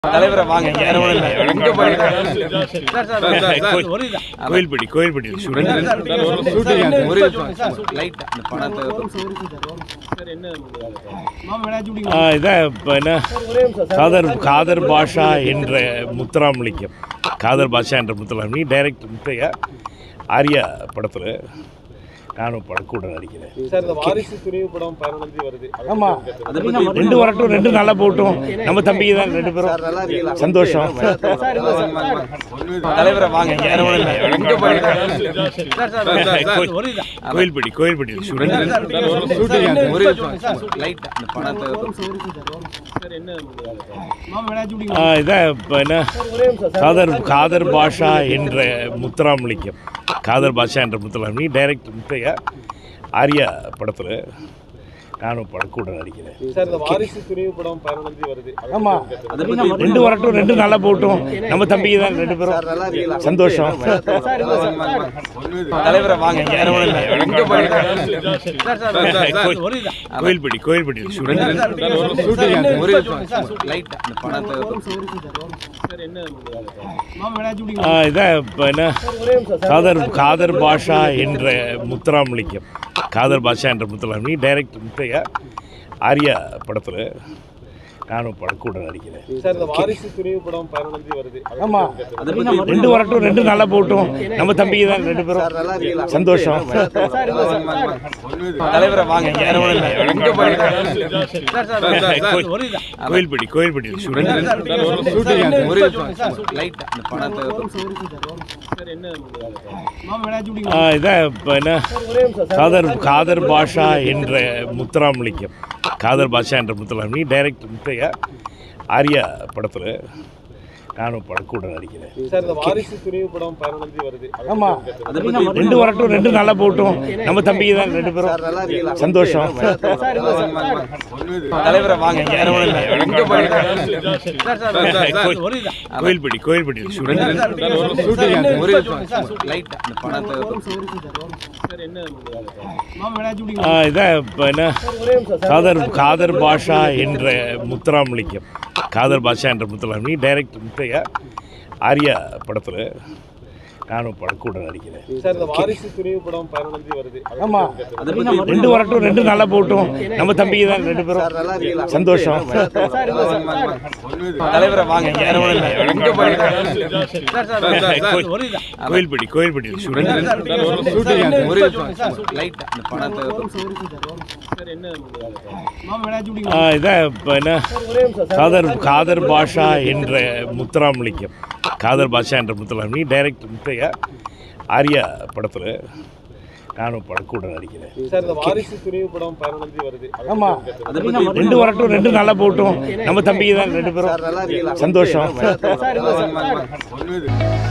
தலைவரை வாங்க வேற ஒண்ணும் இல்ல. எங்க போறீங்க? கோயில்பட்டி கோயில்பட்டி ஸ்டூடெண்ட் ஒரு நிமிஷம். லைட் அந்த பணத்தை இதான் இப்போ என்ன காதர் காதர் பாஷா என்ற முத்துராமலிங்கம் காதர் பாஷா என்ற முத்துராமலிங்க டைரக்ட் முத்தையா ஆர்யா படத்தில் நானும் படக்கூட நடிக்கிறேன் சார் இந்த வாரிசு துணிவு படம் பதினஞ்சு வருது ஆமாம் ரெண்டு வரட்டும் ரெண்டு நல்லா போட்டும் நம்ம தம்பிக்கு தான் ரெண்டு பேரும் சந்தோஷம் தலைவரை வாங்க வேற ஒண்ணும் இல்ல. எங்க போறீங்க? கோயில்பட்டி கோயில்பட்டி ஸ்டூடெண்ட் ஒரு நிமிஷம். லைட் அந்த பணத்தை இதான் இப்போ என்ன காதர் காதர் பாஷா என்ற முத்துராமலிங்கம் காதர் பாஷா என்ற முத்துராமலிங்க டைரக்ட் முத்தையா ஆர்யா படத்தில் நானும் படக்கூட நடிக்கிறேன் சார் இந்த வாரிசு துணிவு படம் பதினஞ்சு வருது ஆமாம் ரெண்டு வரட்டும் ரெண்டு நல்லா போட்டும் நம்ம தம்பிக்கு தான் ரெண்டு பேரும் சந்தோஷம் தலைவரை வாங்க வேற ஒண்ணும் இல்ல. எங்க போறீங்க? கோயில்பட்டி கோயில்பட்டி ஸ்டூடெண்ட் ஒரு நிமிஷம். லைட் அந்த பணத்தை இதான் இப்போ என்ன காதர் காதர் பாஷா என்ற முத்துராமலிங்கம் காதர் பாஷா என்ற முத்துராமலிங்க டைரக்ட் முத்தையா ஆர்யா படத்தில் நானும் படக்கூட நடிக்கிறேன் சார் இந்த வாரிசு துணிவு படம் பதினஞ்சு வருது ஆமாம் ரெண்டு வரட்டும் ரெண்டு நல்லா போட்டும் நம்ம தம்பிக்கு தான் ரெண்டு பேரும் சந்தோஷம் தலைவரை வாங்க வேற ஒண்ணும் இல்ல. எங்க போறீங்க? கோயில்பட்டி கோயில்பட்டி ஸ்டூடெண்ட் ஒரு நிமிஷம். லைட் அந்த பணத்தை இதான் இப்போ என்ன காதர் காதர் பாஷா என்ற முத்துராமலிங்கம் காதர் பாஷா என்ற முத்துராமலிங்க டைரக்ட் முத்தையா ஆர்யா படத்தில் நானும் படக்கூட நடிக்கிறேன் சார் இந்த வாரிசு துணிவு படம் பதினஞ்சு வருது ஆமாம் ரெண்டு வரட்டும் ரெண்டு நல்லா போட்டும் நம்ம தம்பிக்கு தான் ரெண்டு பேரும் சந்தோஷம் தலைவரை வாங்க வேற ஒண்ணும் இல்ல. எங்க போறீங்க? கோயில்பட்டி கோயில்பட்டி ஸ்டூடெண்ட் ஒரு நிமிஷம். லைட் அந்த பணத்தை இதான் இப்போ என்ன காதர் காதர் பாஷா என்ற முத்துராமலிங்கம் காதர் பாஷா என்ற முத்துராமலிங்க டைரக்ட் முத்தையா ஆர்யா படத்தில் நானும் படக்கூட நடிக்கிறேன் சார் இந்த வாரிசு துணிவு படம் பதினஞ்சு வருது ஆமாம் ரெண்டு வரட்டும் ரெண்டு நல்லா போட்டும் நம்ம தம்பிக்கு தான் ரெண்டு பேரும் சந்தோஷம் தலைவரை வாங்க வேற ஒண்ணும் இல்ல. எங்க போறீங்க? கோயில்பட்டி கோயில்பட்டி ஸ்டூடெண்ட் ஒரு நிமிஷம். லைட் அந்த பணத்தை இதான் இப்போ என்ன காதர் காதர் பாஷா என்ற முத்துராமலிங்கம் காதர் பாஷா என்ற முத்துராமலிங்க டைரக்ட் முத்தையா ஆர்யா படத்தில் நானும் படக்கூட நடிக்கிறேன் சார் இந்த வாரிசு துணிவு படம் பதினஞ்சு வருது ஆமாம் ரெண்டு வரட்டும் ரெண்டு நல்லா போட்டும் நம்ம தம்பிக்கு தான் ரெண்டு பேரும் சந்தோஷம்